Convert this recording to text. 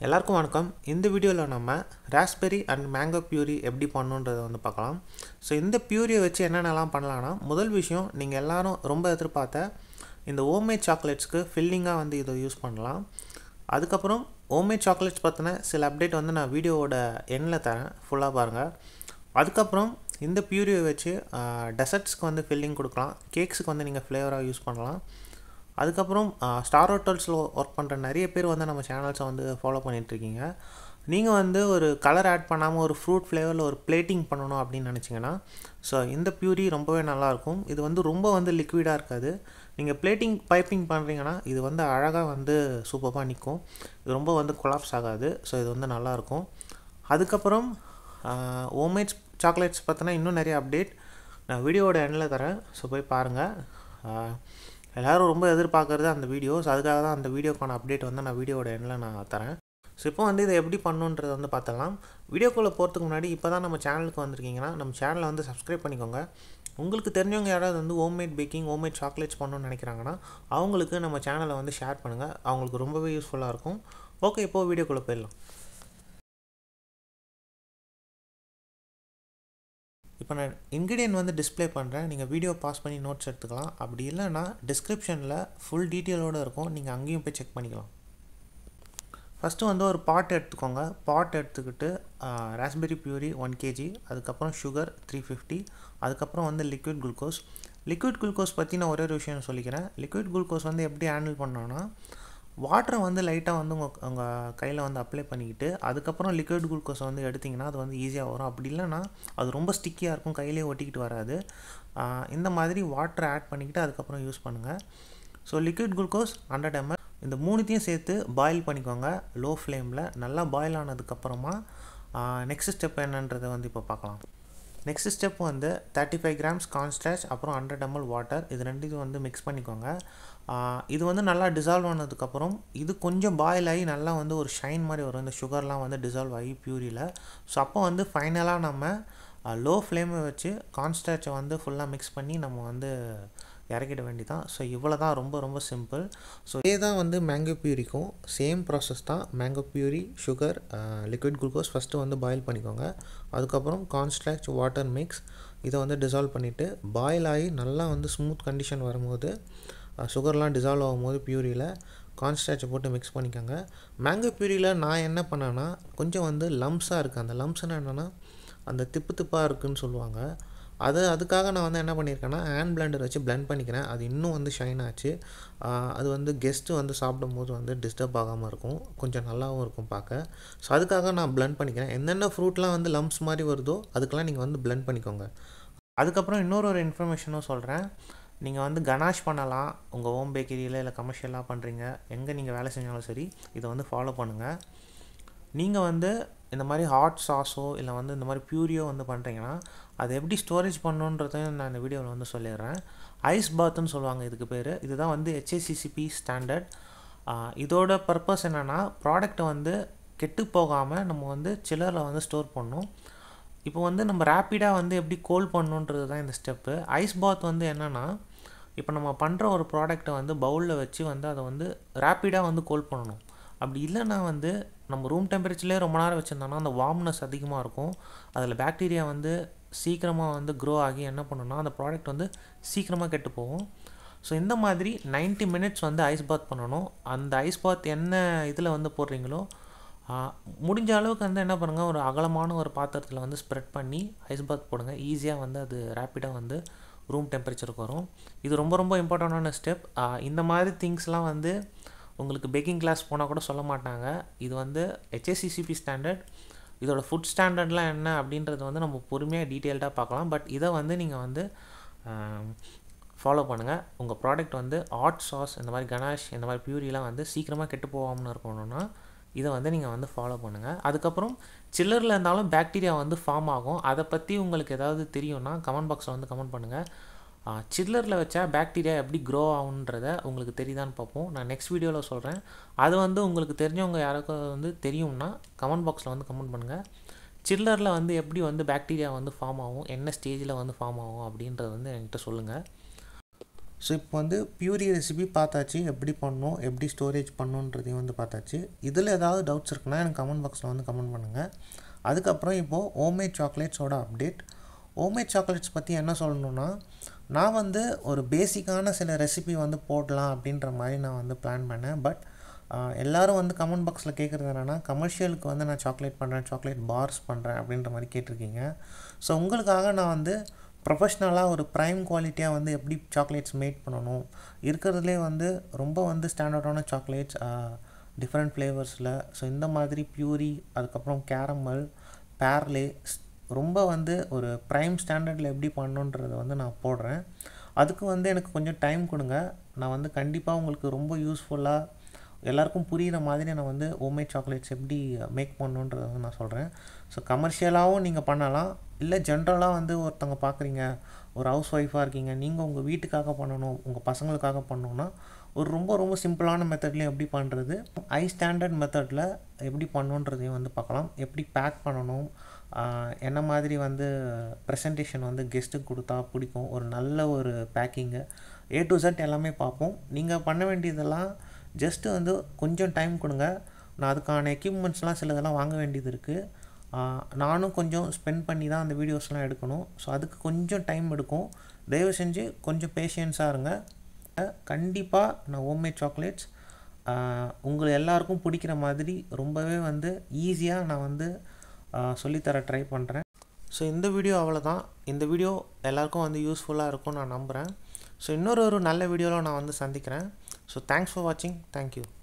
எல்லாருக்கும் வணக்கம் இந்த வீடியோவில் நம்ம ராஸ்பெரி அண்ட் மேங்கோ பியூரி எப்படி பண்ணுன்றதை வந்து பார்க்கலாம் ஸோ இந்த பியூரியை வச்சு என்னென்னலாம் பண்ணலான்னா முதல் விஷயம் நீங்கள் எல்லாரும் ரொம்ப எதிர்பார்த்த இந்த ஓம்மேட் சாக்லேட்ஸ்க்கு ஃபில்லிங்காக வந்து இதை யூஸ் பண்ணலாம் அதுக்கப்புறம் ஓம்மேட் சாக்லேட்ஸ் பற்றின சில அப்டேட் வந்து நான் வீடியோவோட எண்ணில் தரேன் ஃபுல்லாக பாருங்கள் அதுக்கப்புறம் இந்த பியூரியை வச்சு டெசர்ட்ஸ்க்கு வந்து ஃபில்லிங் கொடுக்கலாம் கேக்ஸுக்கு வந்து நீங்கள் ஃப்ளேவராக யூஸ் பண்ணலாம் அதுக்கப்புறம் ஸ்டார் ஹோட்டல்ஸில் ஒர்க் பண்ணுற நிறைய பேர் வந்து நம்ம சேனல்ஸை வந்து ஃபாலோ பண்ணிகிட்ருக்கீங்க நீங்கள் வந்து ஒரு கலர் ஆட் பண்ணாமல் ஒரு ஃப்ரூட் ஃப்ளேவரில் ஒரு பிளேட்டிங் பண்ணணும் அப்படின்னு நினச்சிங்கன்னா ஸோ இந்த பியூரி ரொம்பவே நல்லாயிருக்கும் இது வந்து ரொம்ப வந்து லிக்விடாக இருக்காது நீங்கள் பிளேட்டிங் பைப்பிங் பண்ணுறீங்கன்னா இது வந்து அழகாக வந்து சூப்பராக நிற்கும் இது ரொம்ப வந்து கொலாப்ஸ் ஆகாது ஸோ இது வந்து நல்லாயிருக்கும் அதுக்கப்புறம் ஓமேட்ஸ் சாக்லேட்ஸ் பார்த்தினா இன்னும் நிறைய அப்டேட் நான் வீடியோவோட எண்ணில் தரேன் ஸோ போய் பாருங்கள் எல்லோரும் ரொம்ப எதிர்பார்க்குறது அந்த வீடியோஸ் அதுக்காக தான் அந்த வீடியோக்கான அப்டேட் வந்து நான் வீடியோட எண்ணில் நான் தரேன் ஸோ இப்போ வந்து இதை எப்படி பண்ணுன்றதை வந்து பார்த்தலாம் வீடியோக்குள்ளே போகிறதுக்கு முன்னாடி இப்போ தான் நம்ம சேனலுக்கு வந்திருக்கீங்கன்னா நம்ம சேனலை வந்து சப்ஸ்கிரைப் பண்ணிக்கோங்க உங்களுக்கு தெரிஞ்சவங்க யாராவது வந்து ஹோம்மேட் பேக்கிங் ஹோம்மேட் சாக்லேட்ஸ் பண்ணணும்னு நினைக்கிறாங்கன்னா அவங்களுக்கு நம்ம சேனலை வந்து ஷேர் பண்ணுங்கள் அவங்களுக்கு ரொம்பவே யூஸ்ஃபுல்லாக இருக்கும் ஓகே இப்போது வீடியோக்குள்ளே போயிடலாம் இப்போ நான் இன்க்ரீடியன்ட் வந்து டிஸ்பிளே பண்ணுறேன் நீங்கள் வீடியோ பாஸ் பண்ணி நோட்ஸ் எடுத்துக்கலாம் அப்படி இல்லைன்னா டிஸ்கிரிப்ஷனில் ஃபுல் டீட்டெயிலோடு இருக்கும் நீங்கள் அங்கேயும் போய் செக் பண்ணிக்கலாம் ஃபஸ்ட்டு வந்து ஒரு பாட் எடுத்துக்கோங்க பாட் எடுத்துக்கிட்டு ராஸ்பெரி பியூரி ஒன் கேஜி அதுக்கப்புறம் சுகர் த்ரீ ஃபிஃப்டி அதுக்கப்புறம் வந்து லிக்விட் குளுக்கோஸ் லிக்விட் குளுக்கோஸ் பற்றி நான் ஒரே ஒரு விஷயம் சொல்லிக்கிறேன் லிக்விட் குளுக்கோஸ் வந்து எப்படி ஹேண்டில் பண்ணோன்னா வாட்டரை வந்து லைட்டாக வந்து உங்கள் உங்கள் கையில் வந்து அப்ளை பண்ணிக்கிட்டு அதுக்கப்புறம் லிக்விட் குளுக்கோஸை வந்து எடுத்திங்கன்னா அது வந்து ஈஸியாக வரும் அப்படி இல்லைன்னா அது ரொம்ப ஸ்டிக்கியாக இருக்கும் கையிலே ஒட்டிக்கிட்டு வராது இந்த மாதிரி வாட்டரை ஆட் பண்ணிக்கிட்டு அதுக்கப்புறம் யூஸ் பண்ணுங்கள் so liquid glucose hundred ML இந்த மூணுத்தையும் சேர்த்து பாயில் பண்ணிக்கோங்க லோ ஃப்ளேமில் நல்லா பாயில் ஆனதுக்கப்புறமா நெக்ஸ்ட் ஸ்டெப் என்னன்றதை வந்து இப்போ பார்க்கலாம் நெக்ஸ்ட் ஸ்டெப் வந்து தேர்ட்டி ஃபைவ் கிராம்ஸ் கான்ஸ்டாச் அப்புறம் ஹண்ட்ரட் எம்எல் வாட்டர் இது ரெண்டுத்தையும் வந்து மிக்ஸ் பண்ணிக்கோங்க இது வந்து நல்லா டிசால்வ் ஆனதுக்கப்புறம் இது கொஞ்சம் பாயில் ஆகி நல்லா வந்து ஒரு ஷைன் மாதிரி வரும் இந்த சுகர்லாம் வந்து டிசால்வ் ஆகி பியூரியில் ஸோ அப்போ வந்து ஃபைனலாக நம்ம லோ ஃப்ளேமை வச்சு கான்ஸ்டாச்சை வந்து ஃபுல்லாக மிக்ஸ் பண்ணி நம்ம வந்து இறக்கிட வேண்டி தான் ஸோ இவ்வளோ தான் ரொம்ப ரொம்ப சிம்பிள் ஸோ இதே தான் வந்து மேங்கோ பியூரிக்கும் சேம் ப்ராசஸ் தான் mango puree sugar liquid glucose first வந்து பாயில் பண்ணிக்கோங்க அதுக்கப்புறம் கான்ஸ்ட்ராக்ட் வாட்டர் மிக்ஸ் இதை வந்து டிசால்வ் பண்ணிவிட்டு பாயில் ஆகி நல்லா வந்து ஸ்மூத் கண்டிஷன் வரும்போது சுகர்லாம் டிசால்வ் ஆகும்போது பியூரியில் கான்ஸ்டாச்சை போட்டு மிக்ஸ் பண்ணிக்கோங்க மேங்கோ பியூரியில் நான் என்ன பண்ணேன்னா கொஞ்சம் வந்து லம்ஸாக இருக்குது அந்த லம்ஸ்னால் என்னென்னா அந்த திப்பு திப்பாக இருக்குதுன்னு சொல்லுவாங்க அது அதுக்காக நான் வந்து என்ன பண்ணியிருக்கேன்னா ஹேண்ட் பிளெண்டர் வச்சு பிளெண்ட் பண்ணிக்கிறேன் அது இன்னும் வந்து ஷைன் ஆச்சு அது வந்து கெஸ்ட்டு வந்து சாப்பிடும்போது வந்து டிஸ்டர்ப் ஆகாமல் இருக்கும் கொஞ்சம் நல்லாவும் இருக்கும் பார்க்க ஸோ அதுக்காக நான் பிளெண்ட் பண்ணிக்கிறேன் என்னென்ன ஃப்ரூட்லாம் வந்து லம்ஸ் மாதிரி வருதோ அதுக்கெல்லாம் நீங்கள் வந்து பிளெண்ட் பண்ணிக்கோங்க அதுக்கப்புறம் இன்னொரு ஒரு இன்ஃபர்மேஷனும் சொல்கிறேன் நீங்கள் வந்து கனாஷ் பண்ணலாம் உங்கள் ஹோம் பேக்கரியில் இல்லை கமர்ஷியலாக பண்ணுறீங்க எங்கே நீங்கள் வேலை செஞ்சாலும் சரி இதை வந்து ஃபாலோ பண்ணுங்கள் நீங்கள் வந்து இந்த மாதிரி ஹாட் சாஸோ இல்லை வந்து இந்த மாதிரி பியூரியோ வந்து பண்ணுறீங்கன்னா அது எப்படி ஸ்டோரேஜ் பண்ணணுன்றதையும் நான் இந்த வீடியோவில் வந்து சொல்லிடுறேன் ஐஸ் பாத்துன்னு சொல்லுவாங்க இதுக்கு பேர் இதுதான் வந்து ஹெச்ஏசிசிபி ஸ்டாண்டர்ட் இதோட பர்பஸ் என்னென்னா ப்ராடக்டை வந்து கெட்டு போகாமல் நம்ம வந்து சில்லரில் வந்து ஸ்டோர் பண்ணணும் இப்போ வந்து நம்ம ரேப்பிடாக வந்து எப்படி கோல் பண்ணணுன்றது தான் இந்த ஸ்டெப்பு ஐஸ் பாத் வந்து என்னென்னா இப்போ நம்ம பண்ணுற ஒரு ப்ராடக்டை வந்து பவுலில் வச்சு வந்து அதை வந்து ரேப்பிடாக வந்து கோல் பண்ணணும் அப்படி இல்லைன்னா வந்து நம்ம ரூம் டெம்பரேச்சர்லேயே ரொம்ப நேரம் வச்சுருந்தோம்னா அந்த வார்ம்னஸ் அதிகமாக இருக்கும் அதில் பாக்டீரியா வந்து சீக்கிரமாக வந்து க்ரோ ஆகி என்ன பண்ணணும்னா அந்த ப்ராடக்ட் வந்து சீக்கிரமாக கெட்டு போகும் ஸோ இந்த மாதிரி நைன்ட்டி மினிட்ஸ் வந்து ஐஸ் பாத் பண்ணணும் அந்த ஐஸ் பாத் என்ன இதில் வந்து போடுறீங்களோ முடிஞ்ச அளவுக்கு வந்து என்ன பண்ணுங்கள் ஒரு அகலமான ஒரு பாத்திரத்தில் வந்து ஸ்ப்ரெட் பண்ணி ஐஸ் பாத் போடுங்க ஈஸியாக வந்து அது ரேப்பிடாக வந்து ரூம் டெம்பரேச்சருக்கு வரும் இது ரொம்ப ரொம்ப இம்பார்ட்டண்டான ஸ்டெப் இந்த மாதிரி திங்ஸ்லாம் வந்து உங்களுக்கு பேக்கிங் கிளாஸ் போனால் கூட சொல்ல மாட்டாங்க இது வந்து ஹெச்எஸ்சிசிபி ஸ்டாண்டர்ட் இதோட ஃபுட் ஸ்டாண்டர்ட்லாம் என்ன அப்படின்றத வந்து நம்ம பொறுமையாக டீட்டெயில்டாக பார்க்கலாம் பட் இதை வந்து நீங்கள் வந்து ஃபாலோ பண்ணுங்கள் உங்கள் ப்ராடக்ட் வந்து ஹாட் சாஸ் இந்த மாதிரி கனாஷ் இந்த மாதிரி பியூரிலாம் வந்து சீக்கிரமாக கெட்டு போகாமல் இருக்கணும்னா இதை வந்து நீங்கள் வந்து ஃபாலோ பண்ணுங்கள் அதுக்கப்புறம் சில்லரில் இருந்தாலும் பாக்டீரியா வந்து ஃபார்ம் ஆகும் அதை பற்றி உங்களுக்கு ஏதாவது தெரியும்னா கமெண்ட் பாக்ஸில் வந்து கமெண்ட் பண்ணுங்கள் சில்லரில் வச்சா பாக்டீரியா எப்படி க்ரோ ஆகுன்றத உங்களுக்கு தெரியுதான்னு பார்ப்போம் நான் நெக்ஸ்ட் வீடியோவில் சொல்கிறேன் அது வந்து உங்களுக்கு தெரிஞ்சவங்க யாருக்கும் வந்து தெரியும்னா கமெண்ட் பாக்ஸில் வந்து கமெண்ட் பண்ணுங்கள் சில்லரில் வந்து எப்படி வந்து பாக்டீரியா வந்து ஃபார்ம் ஆகும் என்ன ஸ்டேஜில் வந்து ஃபார்ம் ஆகும் அப்படின்றது வந்து என்கிட்ட சொல்லுங்கள் ஸோ இப்போ வந்து பியூரி ரெசிபி பார்த்தாச்சு எப்படி பண்ணணும் எப்படி ஸ்டோரேஜ் பண்ணணுன்றதையும் வந்து பார்த்தாச்சு இதில் ஏதாவது டவுட்ஸ் இருக்குன்னா எனக்கு கமெண்ட் பாக்ஸில் வந்து கமெண்ட் பண்ணுங்கள் அதுக்கப்புறம் இப்போது ஓமேட் சாக்லேட்ஸோட அப்டேட் ஓமேட் சாக்லேட்ஸ் பற்றி என்ன சொல்லணுன்னா நான் வந்து ஒரு பேசிக்கான சில ரெசிபி வந்து போடலாம் அப்படின்ற மாதிரி நான் வந்து பிளான் பண்ணேன் பட் எல்லோரும் வந்து கமெண்ட் பாக்ஸில் கேட்குறது என்னென்னா கமர்ஷியலுக்கு வந்து நான் சாக்லேட் பண்ணுறேன் சாக்லேட் பார்ஸ் பண்ணுறேன் அப்படின்ற மாதிரி கேட்டிருக்கீங்க ஸோ உங்களுக்காக நான் வந்து ப்ரொஃபஷ்னலாக ஒரு ப்ரைம் குவாலிட்டியாக வந்து எப்படி சாக்லேட்ஸ் மேட் பண்ணணும் இருக்கிறதுலே வந்து ரொம்ப வந்து ஸ்டாண்டர்டான சாக்லேட்ஸ் டிஃப்ரெண்ட் ஃப்ளேவர்ஸில் ஸோ இந்த மாதிரி பியூரி அதுக்கப்புறம் கேரமல் பேர்லே ரொம்ப வந்து ஒரு ப்ரைம் ஸ்டாண்டர்டில் எப்படி பண்ணணுன்றதை வந்து நான் போடுறேன் அதுக்கு வந்து எனக்கு கொஞ்சம் டைம் கொடுங்க நான் வந்து கண்டிப்பாக உங்களுக்கு ரொம்ப யூஸ்ஃபுல்லாக எல்லாருக்கும் புரிகிற மாதிரி நான் வந்து ஓமேட் சாக்லேட்ஸ் எப்படி மேக் பண்ணணுன்றதை வந்து நான் சொல்கிறேன் ஸோ கமர்ஷியலாகவும் நீங்கள் பண்ணலாம் இல்லை ஜென்ரலாக வந்து ஒருத்தவங்க பார்க்குறீங்க ஒரு ஹவுஸ் ஒய்ஃபாக இருக்கீங்க நீங்கள் உங்கள் வீட்டுக்காக பண்ணணும் உங்கள் பசங்களுக்காக பண்ணணுன்னா ஒரு ரொம்ப ரொம்ப சிம்பிளான மெத்தட்லேயும் எப்படி பண்ணுறது ஹை ஸ்டாண்டர்ட் மெத்தடில் எப்படி பண்ணணுன்றதையும் வந்து பார்க்கலாம் எப்படி பேக் பண்ணணும் என்ன மாதிரி வந்து ப்ரெசன்டேஷன் வந்து கெஸ்ட்டுக்கு கொடுத்தா பிடிக்கும் ஒரு நல்ல ஒரு பேக்கிங்கு ஏ டு செட் எல்லாமே பார்ப்போம் நீங்கள் பண்ண வேண்டியதெல்லாம் ஜஸ்ட்டு வந்து கொஞ்சம் டைம் கொடுங்க நான் அதுக்கான எக்யூப்மெண்ட்ஸ்லாம் சிலதெல்லாம் வாங்க வேண்டியது இருக்குது நானும் கொஞ்சம் ஸ்பெண்ட் பண்ணி தான் அந்த வீடியோஸ்லாம் எடுக்கணும் ஸோ அதுக்கு கொஞ்சம் டைம் எடுக்கும் தயவு செஞ்சு கொஞ்சம் பேஷியன்ஸாக இருங்க கண்டிப்பாக நான் ஹோம்மேட் சாக்லேட்ஸ் உங்களை எல்லாருக்கும் பிடிக்கிற மாதிரி ரொம்பவே வந்து ஈஸியாக நான் வந்து சொல்லித்தர ட்ரை பண்ணுறேன் ஸோ இந்த வீடியோ அவ்வளோதான் இந்த வீடியோ எல்லாருக்கும் வந்து யூஸ்ஃபுல்லாக இருக்கும் நான் நம்புகிறேன் ஸோ இன்னொரு ஒரு நல்ல வீடியோவில் நான் வந்து சந்திக்கிறேன் ஸோ தேங்க்ஸ் ஃபார் வாட்சிங் தேங்க்யூ